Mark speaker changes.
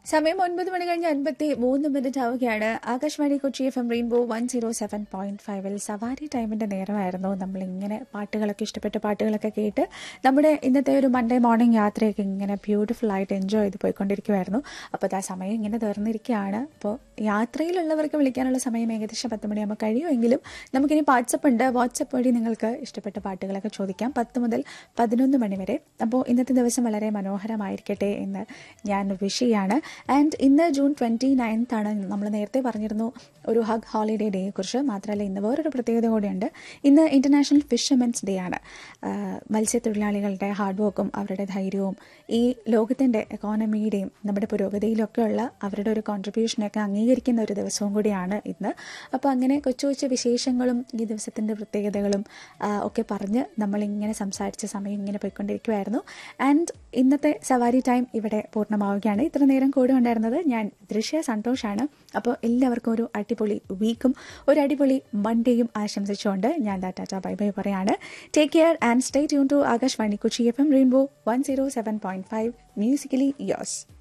Speaker 1: സമയം ഒൻപത് മണി കഴിഞ്ഞ് അൻപത്തി മൂന്ന് മിനിറ്റ് ആവുകയാണ് Akashvani Kochi F M Rainbow one zero seven point ഫൈവിൽ സവാരി ടൈമിന്റെ നേരമായിരുന്നു നമ്മളിങ്ങനെ പാട്ടുകളൊക്കെ ഇഷ്ടപ്പെട്ട പാട്ടുകളൊക്കെ കേട്ട് നമ്മുടെ ഇന്നത്തെ ഒരു മൺഡേ മോർണിംഗ് യാത്രയൊക്കെ ഇങ്ങനെ ബ്യൂട്ടിഫുൾ ആയിട്ട് എൻജോയ് ചെയ്ത് പോയിക്കൊണ്ടിരിക്കുമായിരുന്നു അപ്പോൾ ആ സമയം ഇങ്ങനെ തീർന്നിരിക്കുകയാണ് അപ്പോൾ യാത്രയിലുള്ളവർക്ക് വിളിക്കാനുള്ള സമയം ഏകദേശം പത്ത് മണിയാകുമ്പോൾ കഴിയുമെങ്കിലും നമുക്കിനി വാട്സപ്പ് ഉണ്ട് വാട്സപ്പ് വഴി നിങ്ങൾക്ക് ഇഷ്ടപ്പെട്ട പാട്ടുകളൊക്കെ ചോദിക്കാം പത്ത് മുതൽ പതിനൊന്ന് മണി വരെ അപ്പോൾ ഇന്നത്തെ ദിവസം വളരെ മനോഹരമായിരിക്കട്ടെ എന്ന് ഞാൻ വിഷ് ചെയ്യാണ് ആൻഡ് ഇന്ന് ജൂൺ ട്വൻറ്റി നയൻത്ത് ആണ് നമ്മൾ നേരത്തെ പറഞ്ഞിരുന്നു ഒരു ഹഗ് ഹോളിഡേ ഡേയെ കുറിച്ച് മാത്രമല്ല ഇന്ന് വേറൊരു പ്രത്യേകത കൂടിയുണ്ട് ഇന്ന് ഇൻ്റർനാഷണൽ ഫിഷർമെൻസ് ഡേ ആണ് ആഹ് മത്സ്യത്തൊഴിലാളികളുടെ ഹാർഡ് വർക്കും അവരുടെ ധൈര്യവും ഈ ലോകത്തിൻ്റെ എക്കോണമിയുടെയും നമ്മുടെ പുരോഗതിയിലൊക്കെയുള്ള അവരുടെ ഒരു കോൺട്രിബ്യൂഷനൊക്കെ അംഗീകരിക്കുന്ന ഒരു ദിവസവും കൂടിയാണ് ഇന്ന് അപ്പോൾ അങ്ങനെ കൊച്ചു കൊച്ചു വിശേഷങ്ങളും ഈ ദിവസത്തിൻ്റെ പ്രത്യേകതകളും ആഹ് ഒക്കെ പറഞ്ഞ് നമ്മളിങ്ങനെ സംസാരിച്ച സമയം ഇങ്ങനെ പോയിക്കൊണ്ടിരിക്കുമായിരുന്നു ആൻഡ് ഇന്നത്തെ സവാരി ടൈം ഇവിടെ പൂർണ്ണമാവുകയാണ് ഇത്ര നേരം കൂടെ ഉണ്ടായിരുന്നത് ഞാൻ ദൃശ്യ സന്തോഷാണ് അപ്പോൾ എല്ലാവർക്കും ഒരു അടിപൊളി വീക്കും ഒരു അടിപൊളി മൺഡേയും ആശംസിച്ചുകൊണ്ട് ഞാൻ ടാറ്റ ബൈ ബൈ പറയാണ് take care and stay tune to Akashvani Kochi F M Rainbow one zero seven point five musically യോസ്